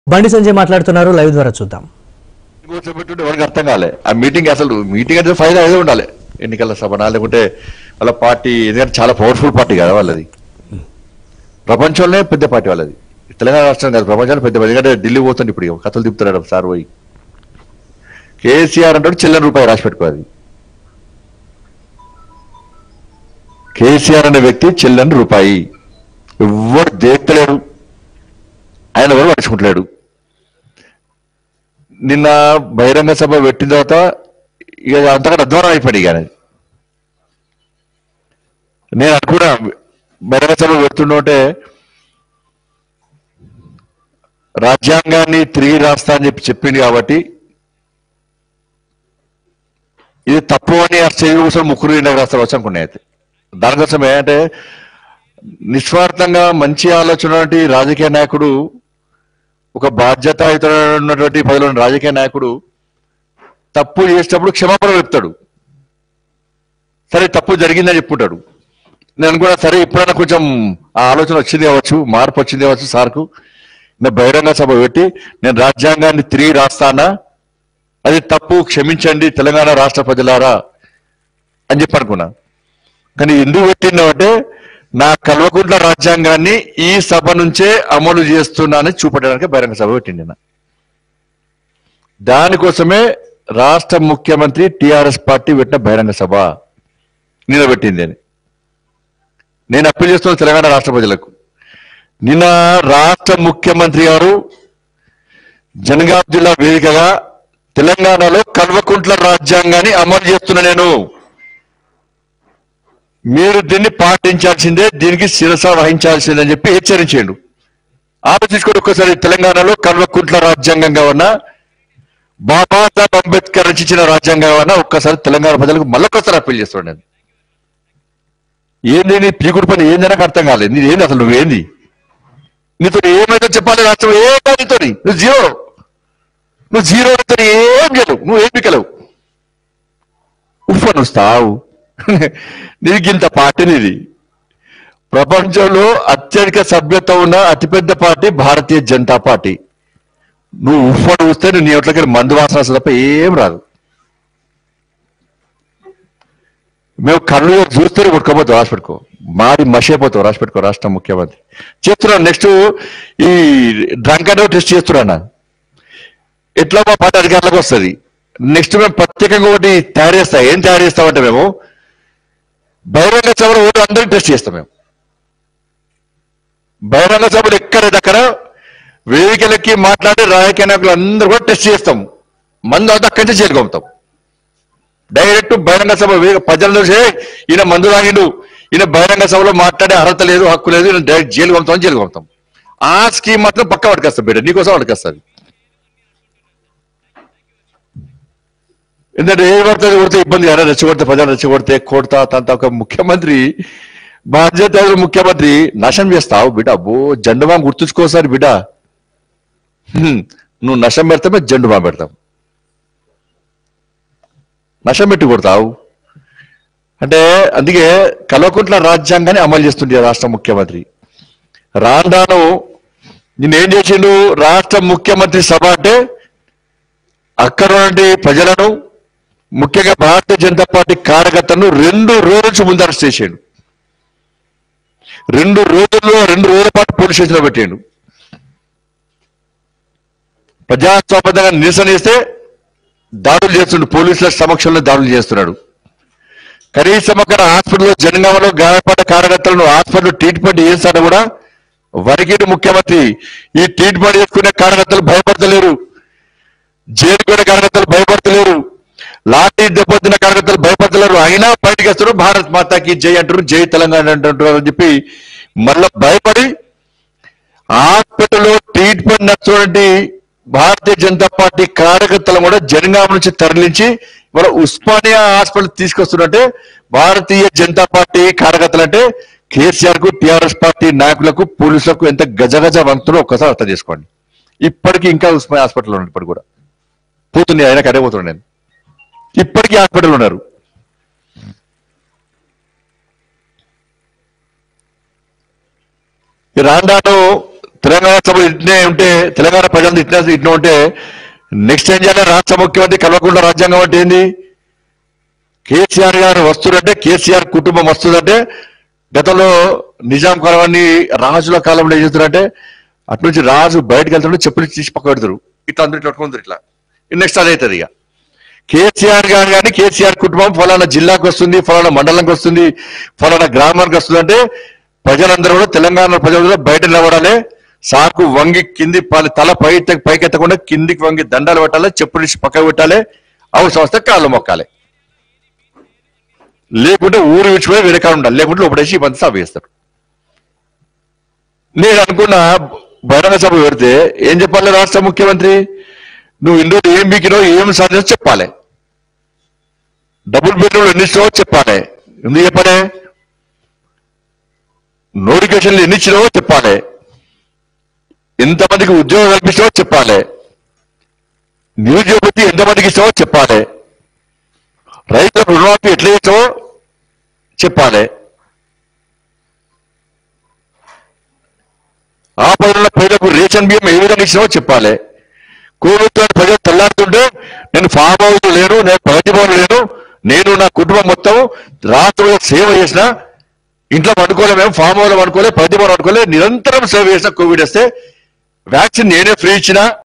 బండి సంజయ్ మాట్లాడుతున్నారు లైవ్ ద్వారా చూద్దాం కూర్చోబెట్టుంటే ఎవరికి అర్థం కాలే ఆ మీటింగ్ అసలు మీటింగ్ అంటే ఫైదా ఏదో ఉండాలి ఎన్నికల సభనా లేకుంటే వాళ్ళ పార్టీ ఎందుకంటే చాలా పవర్ఫుల్ పార్టీ కదా వాళ్ళది ప్రపంచంలోనే పెద్ద పార్టీ వాళ్ళది తెలంగాణ రాష్ట్రం కాదు ప్రపంచంలో పెద్ద పార్టీ ఎందుకంటే ఢిల్లీ పోతుంది ఇప్పుడు ఇక కథలు తిప్పుతున్నాడు సార్ పోయి కేసీఆర్ అంటే చిల్లర రూపాయి రాసి పెట్టుకోవాలి కేసీఆర్ అనే వ్యక్తి చెల్లని రూపాయి ఎవ్వరు దేక్తలేరు ఆయన ఎవరు పడుచుకుంటలేడు నిన్న బహిరంగ సభ పెట్టిన తర్వాత ఇక అంతకన్నా అధ్వానం అయిపోయింది ఇక ఆయనది. నేను అనుకున్నా బహిరంగ సభ పెడుతుంటే రాజ్యాంగాన్ని తిరిగి రాస్తా అని చెప్పి చెప్పింది కాబట్టి ఇది తప్పు అని చెవి కోసం ముగ్గురు ఇండకు రాస్తారు వచ్చి అనుకున్నాయి అయితే దానికోసం ఏంటంటే నిస్వార్థంగా మంచి ఆలోచన ఉన్నటువంటి రాజకీయ నాయకుడు ఒక బాధ్యత ఉన్నటువంటి పదవిలో ఉన్న రాజకీయ నాయకుడు తప్పు చేసేటప్పుడు క్షమాపణ చెప్తాడు సరే తప్పు జరిగిందని చెప్పుకుంటాడు నేను అనుకున్నా సరే ఎప్పుడైనా కొంచెం ఆ ఆలోచన వచ్చింది కావచ్చు మార్పు వచ్చింది కావచ్చు సార్కు నేను బహిరంగ సభ పెట్టి నేను రాజ్యాంగాన్ని తిరిగి రాస్తానా అది తప్పు క్షమించండి తెలంగాణ రాష్ట్ర ప్రజలారా అని చెప్పి అనుకున్నా కానీ ఎందుకు పెట్టిందంటే నా కల్వకుంట్ల రాజ్యాంగాన్ని ఈ సభ నుంచే అమలు చేస్తున్నానని చూపడానికి బహిరంగ సభ పెట్టింది నా దానికోసమే రాష్ట్ర ముఖ్యమంత్రి టిఆర్ఎస్ పార్టీ పెట్టిన బహిరంగ సభ నిలబెట్టింది అని నేను అప్పీల్ చేస్తున్న తెలంగాణ రాష్ట్ర ప్రజలకు నిన్న రాష్ట్ర ముఖ్యమంత్రి గారు జనగాం జిల్లా వేదికగా తెలంగాణలో కల్వకుంట్ల రాజ్యాంగాన్ని అమలు చేస్తున్నా నేను మీరు దీన్ని పాటించాల్సిందే దీనికి శిరస వహించాల్సిందే అని చెప్పి హెచ్చరించాడు ఆలోచించుకోండి ఒక్కసారి తెలంగాణలో కల్వకుంట్ల రాజ్యాంగంగా ఉన్న బాబాసాహెబ్ అంబేద్కర్ రచించిన రాజ్యాంగంగా ఉన్న ఒక్కసారి తెలంగాణ ప్రజలకు మళ్ళొక్కసారి అప్పీల్ చేస్తున్నాను నేను ఏంది నీ పీకుడు పని ఏంది నాకు అర్థం కాలేదు నీది ఏంది అసలు నువ్వేంది నీతో ఏమైతే చెప్పాలి రాష్ట్రం ఏ నీతో నువ్వు జీరో నువ్వు జీరో నీతో ఏం చేయలేవు నువ్వు ఏం పిక్కలేవు ఉఫ్ఫను వస్తావు నీకు ఇంత పార్టీ నీది ప్రపంచంలో అత్యధిక సభ్యత ఉన్న అతిపెద్ద పార్టీ భారతీయ జనతా పార్టీ నువ్వు ఉఫ్ఫను వస్తే నువ్వు నీ ఒట్లకి మందు వాసన వస్తుంది తప్ప ఏం రాదు మేము కళ్ళు చూస్తూనే కొట్టుకోపోతావు రాసి పెట్టుకో మాది మషైపోతావు రాసి పెట్టుకో రాష్ట్ర ముఖ్యమంత్రి చేస్తున్నాను నెక్స్ట్ ఈ డ్రంక్ అండ్ టెస్ట్ చేస్తున్నా ఎట్లా మా పార్టీ అధికారులకు వస్తుంది నెక్స్ట్ మేము ప్రత్యేకంగా ఒకటి తయారు చేస్తాం ఏం తయారు చేస్తామంటే మేము బహిరంగ సభలో ఓటు అందరినీ టెస్ట్ చేస్తాం మేము బహిరంగ సభలు ఎక్కడెక్కడ వేదికలకి మాట్లాడి రాజకీయ నాయకులు అందరూ కూడా టెస్ట్ చేస్తాం మందు అంతా అక్కడి నుంచి చేరుకుంటాం డైరెక్ట్ బహిరంగ సభ వే- ప్రజల నుంచి "ఏయ్, ఈయన మందు తాగిండు ఈయన బహిరంగ సభలో మాట్లాడే అర్హత లేదు హక్కు లేదు ఈయన డైరెక్ట్ జైలు పంపుతాం జైలు పంపుతాం ఆ స్కీమ్ మాత్రం పక్క పట్టుకొస్తాం బిడ్డ నీకోసం పట్టుకొస్తుంది ఎందుకంటే ఏ పడుతుంది కొడితే ఇబ్బంది కదా రెచ్చగొడితే ప్రజలు రెచ్చగొడితే కొడతా తంత ఒక ముఖ్యమంత్రి బాధ్యత ముఖ్యమంత్రి నశం చేస్తావు బిడ్డ అబ్బో జెండు బాంబు గుర్తుంచుకోసారి బిడ్డ హ్మ్, నువ్వు నశం పెడతామే జెండు బాంబు పెడతాం నశం పెట్టి కొడతావు అంటే అందుకే కల్వకుంట్ల రాజ్యాంగాన్ని అమలు చేస్తుంది రాష్ట్ర ముఖ్యమంత్రి రాను నిన్నేం చేసిండు రాష్ట్ర ముఖ్యమంత్రి సభ అంటే అక్కడ నుండి ప్రజలను ముఖ్యంగా భారతీయ జనతా పార్టీ కార్యకర్తలను రెండు రోజుల నుంచి ముందు అరెస్ట్ చేసాడు రెండు రోజుల్లో రెండు రోజుల పాటు పోలీస్ స్టేషన్లో పెట్టాడు ప్రజాస్వామ్యంగా నిరసన చేస్తే దాడులు చేస్తున్నాడు పోలీసుల సమక్షంలో దాడులు చేస్తున్నాడు కనీసం అక్కడ హాస్పిటల్లో జనగామలో గాయపడ్డ కార్యకర్తలను హాస్పిటల్ ట్రీట్మెంట్ చేస్తాడు కూడా వరిగిరి ముఖ్యమంత్రి ఈ ట్రీట్మెంట్ చేసుకునే కార్యకర్తలు భయపడతలేరు జైలుకు వెళ్ళే కార్యకర్తలు భయపడతలేరు లాఠీ దెబ్బతిన్న కార్యకర్తలు భయపడతలేరు అయినా బయటకు వస్తారు భారత్ మాతాకి జై అంటారు జై తెలంగాణ అంటారు అని చెప్పి మళ్ళా భయపడి హాస్పిటల్లో ట్రీట్మెంట్ నచ్చుకోండి భారతీయ జనతా పార్టీ కార్యకర్తలను కూడా జనగామ నుంచి తరలించి మన ఉస్మానియా హాస్పిటల్ తీసుకొస్తున్నట్టే భారతీయ జనతా పార్టీ కార్యకర్తలు అంటే కేసీఆర్ కు టిఆర్ఎస్ పార్టీ నాయకులకు పోలీసులకు ఎంత గజగజ వంతులో ఒక్కసారి అర్థం చేసుకోండి ఇప్పటికీ ఇంకా ఉస్మానియా హాస్పిటల్ ఉన్నాడు ఇప్పటికి కూడా పోతుంది ఆయన కడే పోతున్నాడు నేను ఇప్పటికీ హాస్పిటల్ ఉన్నారు ఈ రాండాలో తెలంగాణ సభ ఇట్నే ఉంటే తెలంగాణ ప్రజలు ఇట్లా ఇట్లా ఉంటే నెక్స్ట్ ఏం చేయాలి రాష్ట్ర ముఖ్యమంత్రి కల్వకుండా రాజ్యాంగం అంటే ఏంది కేసీఆర్ గారు వస్తుందంటే కేసీఆర్ కుటుంబం వస్తుందంటే గతంలో నిజాం కాలాన్ని రాజుల కాలంలో ఏం చేస్తారంటే అటు నుంచి రాజు బయటకు వెళ్తాడు చెప్పులు తీసి పక్క పెడతారు ఇట్లా అందరూ ఇట్లా పట్టుకుంటారు ఇట్లా నెక్స్ట్ అదే అవుతుంది ఇక కేసీఆర్ గారు కానీ కేసీఆర్ కుటుంబం ఫలానా జిల్లాకు వస్తుంది ఫలానా మండలంకి వస్తుంది ఫలానా గ్రామానికి వస్తుంది అంటే ప్రజలందరూ కూడా తెలంగాణ ప్రజలు కూడా బయట నిలబడాలి సాకు వంగి కింది పాలి తల పై పైకెత్తకుండా కిందికి వంగి దండాలు పెట్టాలి చెప్పులు తీసి పక్కకు పెట్టాలి అవసరం వస్తే కాళ్ళు మొక్కాలి లేకుంటే ఊరు విడిచిపోయి వేరే కాడ ఉండాలి లేకుంటే లోపడేసి ఈ బంతి సభ చేస్తారు నేను అనుకున్న బహిరంగ సభ పెడితే ఏం చెప్పాలి రాష్ట్ర ముఖ్యమంత్రి నువ్వు ఇందులో ఏం బీకినో ఏం సాధించో చెప్పాలి డబుల్ బెడ్రూమ్ ఎన్ని ఇచ్చినావో చెప్పాలి ఎందుకు చెప్పాలి నోటిఫికేషన్లు ఎన్ని ఇచ్చినావో చెప్పాలి ఎంతమందికి ఉద్యోగం కల్పించావో చెప్పాలి నిరుద్యోగ ఎంతమందికి ఇస్తావో చెప్పాలి రైతులకు రుణమాఫీ ఎట్లా చేస్తావో చెప్పాలి ఆ పనుల ప్రజలకు రేషన్ బియ్యం ఏ విధంగా ఇచ్చినావో చెప్పాలి కోవిడ్ తో ప్రజలు తెల్లారుతుంటే నేను ఫామ్ హౌస్ లేను నేను ప్రగతి భవన్ లేను నేను నా కుటుంబం మొత్తం రాత్రులు సేవ చేసిన ఇంట్లో పడుకోలే మేము ఫామ్ హౌస్ పడుకోలే ప్రగతి భవన్ పడుకోలే నిరంతరం సేవ చేసిన కోవిడ్ వస్తే వ్యాక్సిన్ నేనే ఫ్రీ ఇచ్చిన